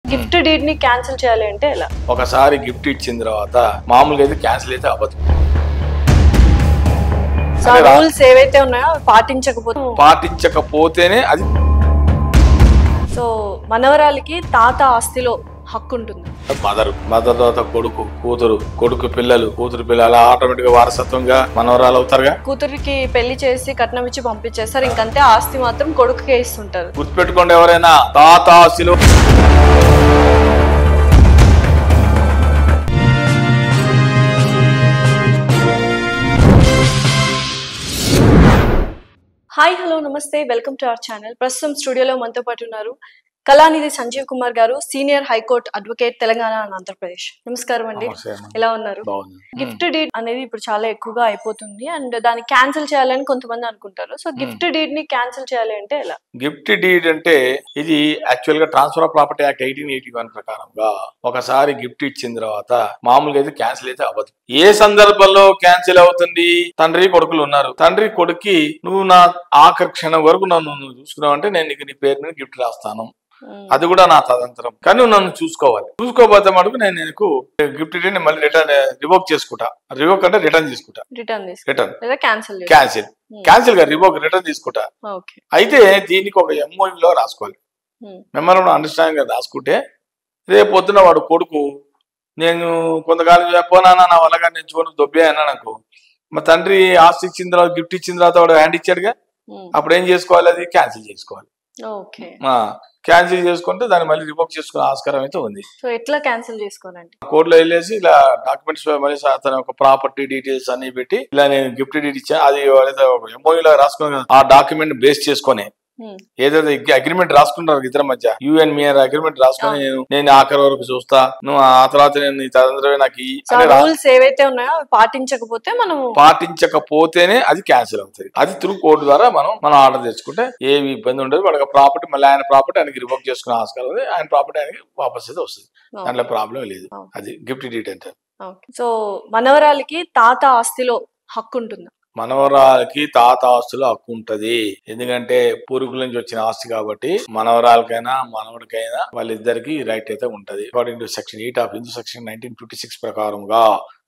Gift deed ని cancel చేయాలి అంటే ఎలా ఒకసారి గిఫ్ట్ ఇచ్చిన తర్వాత మామూలుగా అయితే క్యాన్సిల్ అయితే అవ్వదు సో అదే రా- రూల్స్ ఏవైతే ఉన్నాయో అవి పాటించకపోతే పాటించకపోతేనే అది సో మనవరాలికి తాత ఆస్తిలో హక్కు ఉంటుంది మదర్ మదర్ తర్వాత కొడుకు కూతురు కొడుకు పిల్లలు కూతురు పిల్లలు అలా ఆటోమేటిక్ గా వారసత్వంగా మనవరాలు అవుతారుగా కూతురికి పెళ్లి చేసి కట్నం ఇచ్చి పంపించేస్తారు ఇంకంతే ఆస్తి మాత్రం కొడుకుకే ఇస్తుంటారు గుర్తుపెట్టుకోండి ఎవరైనా తాత ఆస్తిలో హాయ్ హలో నమస్తే వెల్కమ్ టు అవర్ ఛానల్ ప్రస్తుతం స్టూడియోలో మనతో పాటు ఉన్నారు Kalanidhi Sanjeev Kumar garu senior high court advocate Telangana and Andhra Pradesh నమస్కారం అండి నమస్తే అమ్మా. ఎలా ఉన్నారు బాగుంది గిఫ్ట్ డీడ్ అనేది ఇప్పుడు చాలా ఎక్కువగా అయిపోతుంది అండ్ దాన్ని క్యాన్సిల్ చేయాలని కొంతమంది అనుకుంటారు సో గిఫ్ట్ డీడ్ ని క్యాన్సిల్ చేయాలి అంటే ఎలా గిఫ్ట్ డీడ్ అంటే ఇది యాక్చువల్ గా transfer of property act eighteen eighty one ప్రకారంగా ఒకసారి గిఫ్ట్ ఇచ్చిన తర్వాత మామూలుగా అయితే క్యాన్సిల్ అయితే అవ్వదు ఏ సందర్భంలో క్యాన్సిల్ అవుతుంది తండ్రి కొడుకులు ఉన్నారు తండ్రి కొడుక్కి నువ్వు నా ఆఖరి క్షణం వరకు నన్ను నువ్వు చూసుకున్నావు అంటే నేను నీకు నీ పేరు మీద గిఫ్ట్ రాస్తాను మ్మ్. అది కూడా నా తదంతరం కానీ నువ్వు నన్ను చూసుకోవాలి చూసుకోకపోతే మటుకు నేను నీకు గిఫ్ట్ డీడ్ మళ్ళీ రిటర్న్ రివోక్ చేసుకుంటా రివోక్ అంటే రిటర్న్ తీసుకుంటా రిటర్న్ తీసుకు రిటర్న్ లేదా క్యాన్సిల్ క్యాన్సిల్ క్యాన్సిల్ గా రివోక్ రిటర్న్ తీసుకుంటా ఓకే అయితే దీనికి ఒక MOU లో రాసుకోవాలి మెమరం అండర్స్టాండింగ్ రాసుకుంటే రేపు పొద్దున వాడు కొడుకు నేను కొంతకాలం పోనా నా వల్లగా నేర్చుకొని దొబ్బే అన్నాను అనుకో మా తండ్రి ఆస్తి ఇచ్చిన తర్వాత గిఫ్ట్ ఇచ్చిన తర్వాత వాడు హ్యాండ్ ఇచ్చాడుగా అప్పుడు ఏం చేసుకోవాలి అది క్యాన్సిల్ చేసుకోవాలి ఓకే క్యాన్సిల్ చేసుకుంటే దాన్ని మళ్ళీ రివోక్ చేసుకునే ఆస్కారం అయితే ఉంది సో ఎట్లా క్యాన్సిల్ చేసుకోవాలండి కోర్టులో వెళ్ళేసి ఇలా డాక్యుమెంట్స్ మళ్ళీ అతని ఒక ప్రాపర్టీ డీటెయిల్స్ అన్ని పెట్టి ఇలా నేను గిఫ్ట్ డీట్ ఇచ్చా అది ఎంఓఈలో రాసుకుని ఆ డాక్యుమెంట్ బేస్ చేసుకొని మ్మ్. ఏదైతే అగ్రిమెంట్ రాసుకుంటారు ఇద్దరి మధ్య యుఎన్ మీ అగ్రిమెంట్ రాసుకొని నేను నేను ఆఖరి వరకు చూస్తా నువ్వు ఆ తర్వాత నేను నీ తదంతరమే నాకు ఇయ్యి సో అని రా- రూల్స్ ఏవైతే ఉన్నాయో అవి పాటించకపోతే మనం పాటించకపోతేనే అది క్యాన్సిల్ అవుతుంది అది త్రూ కోర్టు ద్వారా మనం మనం ఆర్డర్ తెచ్చుకుంటే ఏమి ఇబ్బంది ఉండదు వాడికి ప్రాపర్టీ మళ్ళీ ఆయన ప్రాపర్టీ ఆయనకి రివోక్ చేసుకునే ఆస్కారం ఉంది ఆయన ప్రాపర్టీ ఆయనకి వాపస్ అయితే వస్తుంది దాంట్లో ప్రాబ్లం లేదు Okay. అది గిఫ్ట్ డీట్ అంటే ఓకే సో మనవరాలికి తాత ఆస్తిలో హక్కు ఉంటుంది మనవరాలకి తాత ఆస్తులు హక్కు ఉంటది ఎందుకంటే పూర్వీకుల నుంచి వచ్చిన ఆస్తి కాబట్టి మనవరాలకైనా మనవడికైనా వాళ్ళిద్దరికి రైట్ అయితే ఉంటది according to section eight of Hindu section nineteen fifty six ప్రకారంగా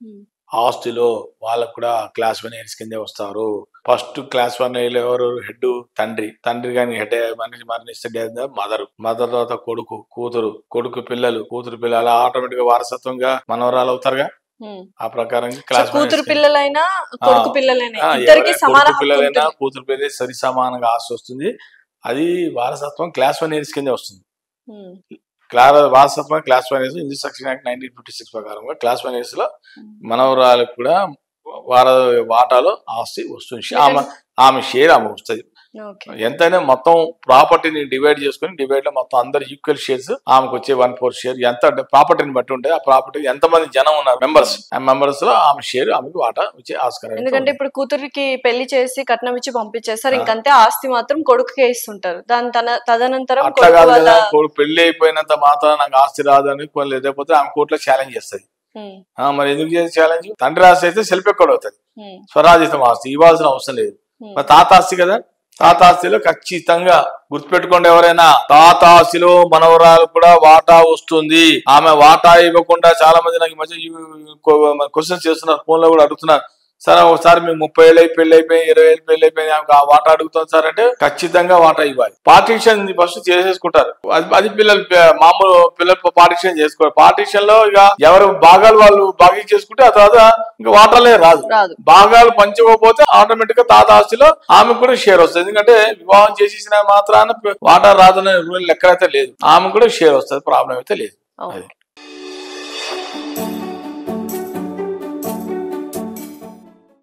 ఆస్తిలో వాళ్ళకు కూడా క్లాస్ వన్ ఎయిర్స్ కిందే వస్తారు ఫస్ట్ క్లాస్ వన్ ఎయిర్ ఎవరు హెడ్ తండ్రి తండ్రి కానీ హెడ్ మనిషి మరణిస్తే మదర్ మదర్ తర్వాత కొడుకు కూతురు కొడుకు పిల్లలు కూతురు పిల్లలు అలా ఆటోమేటిక్ గా వారసత్వంగా మనవరాలు అవుతారుగా మ్మ్. ఆ ప్రకారం సో క్లాస్ కూతురు పిల్లలైనా కొడుకు పిల్లలైనా ఆ, ఇద్దరికి ఎవరైనా సమాన కొడుకు హక్కు పిల్లలైనా ఉంటుంది. కూతురు పిల్లలే సరి సమానంగా ఆస్తి వస్తుంది అది వారసత్వం క్లాస్ వన్ ఇయర్స్ కింద వస్తుంది మ్మ్. క్లాస్ వారసత్వం class one heirs Hindu section act nineteen fifty six ప్రకారంగా క్లాస్ వన్ ఇయర్స్ లో మనవరాలకు కూడా వార వాటాలో ఆస్తి వస్తుంది ఆమె ఆమె షేర్ ఆమె వస్తుంది ఓకే ఎంతైనా మొత్తం ప్రాపర్టీని డివైడ్ చేసుకుని డివైడ్ లో మొత్తం అందరు ఈక్వల్ షేర్స్ ఆమెకు వచ్చే వన్ ఫోర్ షేర్ ఎంత ప్రాపర్టీని బట్టి ఉంటే ఆ ప్రాపర్టీ ఎంత మంది జనం ఉన్నారు మెంబర్స్ ఆ మెంబర్స్ లో ఆమె షేర్ ఆమెకు వాటా వచ్చే ఆస్కారం అయితే ఎందుకంటే ఉంది. ఇప్పుడు కూతురికి పెళ్లి చేసి కట్నం ఇచ్చి పంపించేస్తారు ఆ. ఇంకంతే ఆస్తి మాత్రం కొడుకుకే ఇస్తుంటారు దాని తన తదనంతరం అట్లా కొడుకు కాదు వాళ్ళ కదా కొడుకు పెళ్లి అయిపోయినంత మాత్రం నాకు ఆస్తి రాదని కొన్ని లేకపోతే ఆమె కోర్టులో ఛాలెంజ్ చేస్తుంది మ్మ్. ఆ, మరి ఎందుకు చేసే ఛాలెంజ్ తండ్రి ఆస్తి అయితే సెల్ఫ్ ఎక్కడ అవుతుంది మ్మ్. స్వరాజితం ఆస్తి ఇవ్వాల్సిన అవసరం లేదు మ్మ్. మరి తాత ఆస్తి కదా తాత ఆస్తిలో ఖచ్చితంగా గుర్తుపెట్టుకోండి ఎవరైనా తాత ఆస్తిలో మనవరాలు కూడా వాటా వస్తుంది ఆమె వాటా ఇవ్వకుండా చాలా మంది నాకు ఈ మధ్య క్వశ్చన్స్ చేస్తున్నారు ఫోన్ లో కూడా అడుగుతున్నారు సార్ ఒకసారి మేము ముప్పై ఏళ్ళు అయి పెళ్లి అయిపోయి ఇరవై ఏళ్ళు పెళ్లి అయిపోయి ఆమెకు ఆ వాటా అడుగుతాం సార్ అంటే ఖచ్చితంగా వాటా ఇవ్వాలి పార్టీషన్ ఫస్ట్ చేసేసుకుంటారు అది అది పిల్లలు ప- మామూలు పిల్లలు పార్టీషన్ చేసుకోవాలి పార్టీషన్ లో ఇక ఎవరు భాగాలు వాళ్ళు బాగా చేసుకుంటే ఆ తర్వాత ఇంకా వాటాలే రాదు రాదు భాగాలు పంచుకోకపోతే ఆటోమేటిక్ గా తాత ఆస్తిలో ఆమెకు కూడా షేర్ వస్తుంది ఎందుకంటే వివాహం చేసేసిన మాత్రాన వాటా రాదనే రూల్ లెక్క అయితే లేదు ఆమెకు కూడా షేర్ వస్తుంది ప్రాబ్లం అయితే లేదు ఓకే. అది